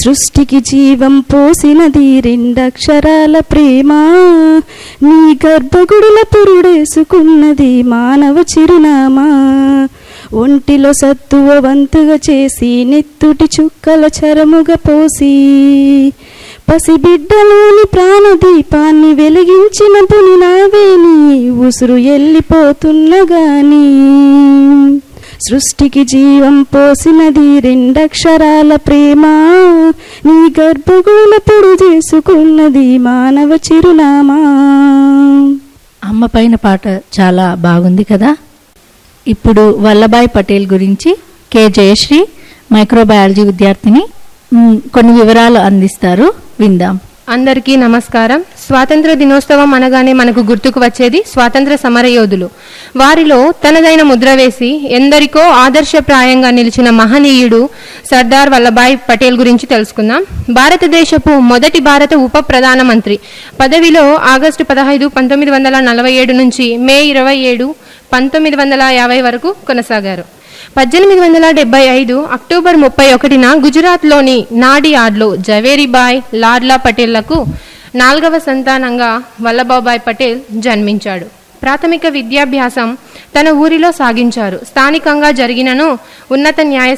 సృష్టికి జీవం పోసినది రెండక్షరాల ప్రేమ నీ గర్భగుడుల పురుడేసుకున్నది మానవ చిరునామా ఒంటిలో సత్తువ వంతుగా చేసి నెత్తుటి చుక్కల చరముగా పోసి పసిబిడ్డలోని ప్రాణదీపాన్ని వెలిగించిన పుని నావేని ఉసురు ఎల్లిపోతున్న గాని సృష్టికి జీవం పోసినది రెండక్షరాల ప్రేమ నీ గర్భగుల పొడు చేసుకున్నది మానవ చిరునామా అమ్మ పైన పాట చాలా బాగుంది కదా ఇప్పుడు వల్లభాయ్ పటేల్ గురించి కె జయశ్రీ మైక్రోబయాలజీ విద్యార్థిని మ్, కొన్ని వివరాలు అందిస్తారు విందాం అందరికీ నమస్కారం స్వాతంత్ర దినోత్సవం అనగానే మనకు గుర్తుకు వచ్చేది స్వాతంత్ర సమరయోధులు వారిలో తనదైన ముద్ర వేసి ఎందరికో ఆదర్శప్రాయంగా నిలిచిన మహనీయుడు సర్దార్ వల్లభాయ్ పటేల్ గురించి తెలుసుకుందాం భారతదేశపు మొదటి భారత ఉప ప్రధానమంత్రి పదవిలో ఆగస్టు పదహైదు పంతొమ్మిది వందల నలభై ఏడు నుంచి మే ఇరవై ఏడు పంతొమ్మిది వందల యాభై వరకు కొనసాగారు పద్దెనిమిది వందల డెబ్బై ఐదు అక్టోబర్ ముప్పై ఒకటిన గుజరాత్లోని నాడియాడ్లో జవేరీబాయ్ లాడ్లా పటేళ్లకు నాలుగవ సంతానంగా వల్లభాబాయ్ పటేల్ జన్మించాడు ప్రాథమిక విద్యాభ్యాసం తన ఊరిలో సాగించారు స్థానికంగా జరిగినను ఉన్నత న్యాయ